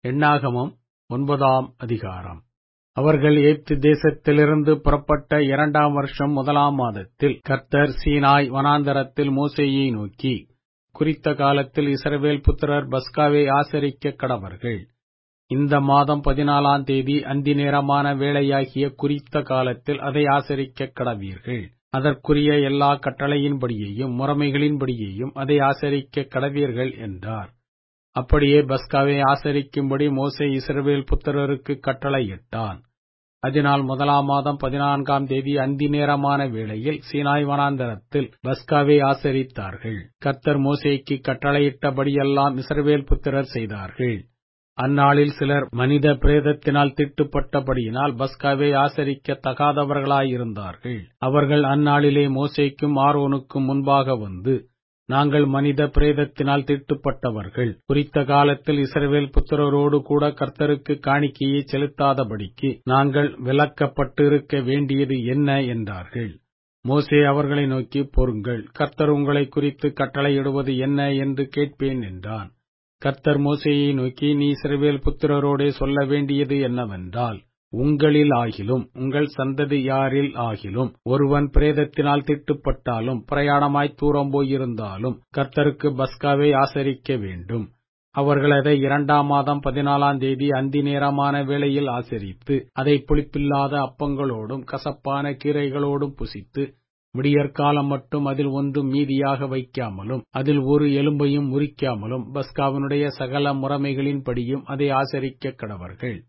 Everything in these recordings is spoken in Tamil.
எண்ணாகமம் ஒன்பதாம் அதிகாரம் அவர்கள் எகிப்து தேசத்திலிருந்து புறப்பட்ட இரண்டாம் வருஷம் முதலாம் மாதத்தில் கர்த்தர் சீனாய் வனாந்தரத்தில் மோசேயை நோக்கி குறித்த காலத்தில் இஸ்ரவேல் புத்திரர் பஸ்காவை ஆசரிக்க கடவர்கள் இந்த மாதம் பதினாலாம் தேதி அந்தி நேரமான வேளையாகிய குறித்த காலத்தில் அதை ஆசரிக்க கடவீர்கள் அதற்குரிய எல்லா கட்டளையின்படியையும் முறைமைகளின்படியையும் அதை ஆசரிக்க கடவீர்கள் என்றார் அப்படியே பஸ்காவை ஆசரிக்கும்படி மோசே இஸ்ரவேல் புத்திரருக்கு கட்டளையிட்டான் அதனால் முதலாம் மாதம் பதினான்காம் தேதி அந்தி நேரமான வேளையில் சீனாய் வனாந்தரத்தில் பஸ்காவை ஆசரித்தார்கள் கர்த்தர் மோசேக்கு கட்டளையிட்டபடியெல்லாம் இஸ்ரவேல் புத்திரர் செய்தார்கள் அந்நாளில் சிலர் மனித பிரேதத்தினால் திட்டுப்பட்டபடியினால் பஸ்காவை ஆசரிக்க தகாதவர்களாயிருந்தார்கள் அவர்கள் அந்நாளிலே மோசேக்கும் ஆரோனுக்கும் முன்பாக வந்து நாங்கள் மனித பிரேதத்தினால் திட்டுப்பட்டவர்கள் குறித்த காலத்தில் இஸ்ரவேல் புத்திரரோடு கூட கர்த்தருக்கு காணிக்கையை செலுத்தாதபடிக்கு நாங்கள் விலக்கப்பட்டிருக்க வேண்டியது என்ன என்றார்கள் மோசே அவர்களை நோக்கி பொறுங்கள் கர்த்தர் உங்களை குறித்து கட்டளையிடுவது என்ன என்று கேட்பேன் என்றான் கர்த்தர் மோசேயை நோக்கி நீ இஸ்ரவேல் புத்திரரோடே சொல்ல வேண்டியது என்னவென்றால் உங்களில் ஆகிலும் உங்கள் சந்ததியாரில் ஆகிலும் ஒருவன் பிரேதத்தினால் திட்டுப்பட்டாலும் பிரயாணமாய் தூரம் போயிருந்தாலும் கர்த்தருக்கு பஸ்காவை ஆசரிக்க வேண்டும் அவர்கள் அதை இரண்டாம் மாதம் பதினாலாம் தேதி அந்தி நேரமான வேளையில் ஆசரித்து அதை புளிப்பில்லாத அப்பங்களோடும் கசப்பான கீரைகளோடும் புசித்து விடியற்காலம் மட்டும் அதில் ஒன்றும் மீதியாக வைக்காமலும் அதில் ஒரு எலும்பையும் முறிக்காமலும் பஸ்காவினுடைய சகல முறைமைகளின்படியும் அதை ஆசரிக்க கடவர்கள்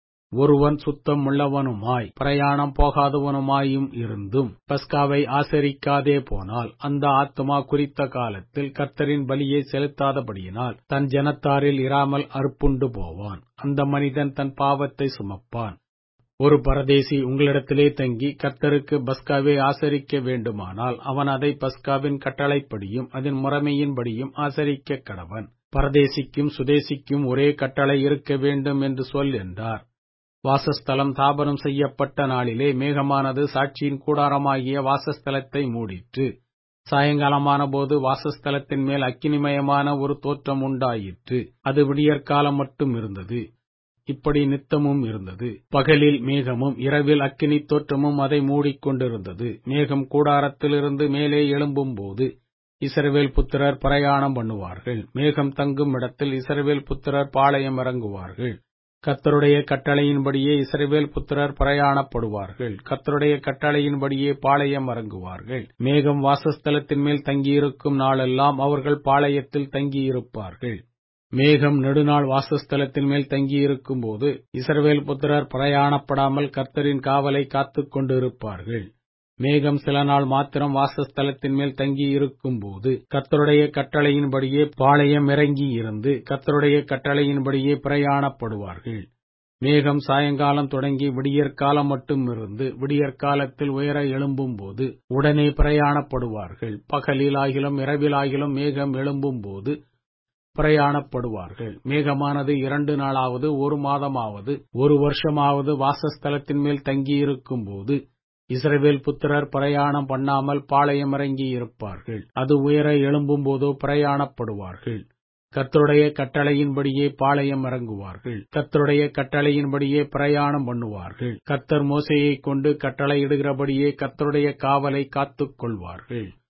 ஒருவன் சுத்தம் உள்ளவனுமாய் பிரயாணம் போகாதவனுமாயும் இருந்தும் பஸ்காவை ஆசரிக்காதே போனால் அந்த ஆத்மா குறித்த காலத்தில் கர்த்தரின் பலியை செலுத்தாதபடியினால் தன் ஜனத்தாரில் இராமல் அறுப்புண்டு போவான் அந்த மனிதன் தன் பாவத்தை சுமப்பான் ஒரு பரதேசி உங்களிடத்திலே தங்கி கர்த்தருக்கு பஸ்காவை ஆசரிக்க வேண்டுமானால் அவன் அதை பஸ்காவின் கட்டளைப்படியும் அதன் முறைமையின்படியும் ஆசரிக்க கடவன் பரதேசிக்கும் சுதேசிக்கும் ஒரே கட்டளை இருக்க வேண்டும் என்று சொல் என்றார் வாசஸ்தலம் தாபனம் செய்யப்பட்ட நாளிலே மேகமானது சாட்சியின் கூடாரமாகிய வாசஸ்தலத்தை மூடிற்று சாயங்காலமான போது வாசஸ்தலத்தின் மேல் அக்கினிமயமான ஒரு தோற்றம் உண்டாயிற்று அது விடியற்காலம் மட்டும் இருந்தது இப்படி நித்தமும் இருந்தது பகலில் மேகமும் இரவில் அக்கினி தோற்றமும் அதை மூடிக்கொண்டிருந்தது மேகம் கூடாரத்திலிருந்து மேலே எழும்பும் போது இசரவேல் புத்திரர் பிரயாணம் பண்ணுவார்கள் மேகம் தங்கும் இடத்தில் இசரவேல் புத்திரர் பாளையம் இறங்குவார்கள் கத்தருடைய கட்டளையின்படியே இஸ்ரவேல் புத்திரர் பிரயாணப்படுவார்கள் கத்தருடைய கட்டளையின்படியே பாளையம் இறங்குவார்கள் மேகம் வாசஸ்தலத்தின் மேல் தங்கியிருக்கும் நாளெல்லாம் அவர்கள் பாளையத்தில் தங்கியிருப்பார்கள் மேகம் நெடுநாள் வாசஸ்தலத்தின் மேல் தங்கியிருக்கும் போது இஸ்ரவேல் புத்திரர் பிரயாணப்படாமல் கர்த்தரின் காவலை காத்துக் கொண்டிருப்பார்கள் மேகம் சில நாள் மாத்திரம் வாசஸ்தலத்தின் மேல் தங்கி இருக்கும் போது கர்த்தருடைய கட்டளையின்படியே பாளையம் இறங்கி இருந்து கர்த்தருடைய கட்டளையின்படியே பிரயாணப்படுவார்கள் மேகம் சாயங்காலம் தொடங்கி விடியற்காலம் மட்டும் இருந்து விடியற்காலத்தில் உயர எழும்பும் போது உடனே பிரயாணப்படுவார்கள் பகலிலாகிலும் இரவிலாகிலும் மேகம் எழும்பும் போது பிரயாணப்படுவார்கள் மேகமானது இரண்டு நாளாவது ஒரு மாதமாவது ஒரு வருஷமாவது வாசஸ்தலத்தின் மேல் தங்கியிருக்கும் போது இஸ்ரவேல் புத்திரர் பிரயாணம் பண்ணாமல் பாளையம் இறங்கி இருப்பார்கள் அது உயர எழும்பும் போதோ பிரயாணப்படுவார்கள் கர்த்தருடைய கட்டளையின்படியே பாளையம் இறங்குவார்கள் கர்த்தருடைய கட்டளையின்படியே பிரயாணம் பண்ணுவார்கள் கர்த்தர் மோசையை கொண்டு கட்டளையிடுகிறபடியே கர்த்தருடைய காவலை காத்துக் கொள்வார்கள்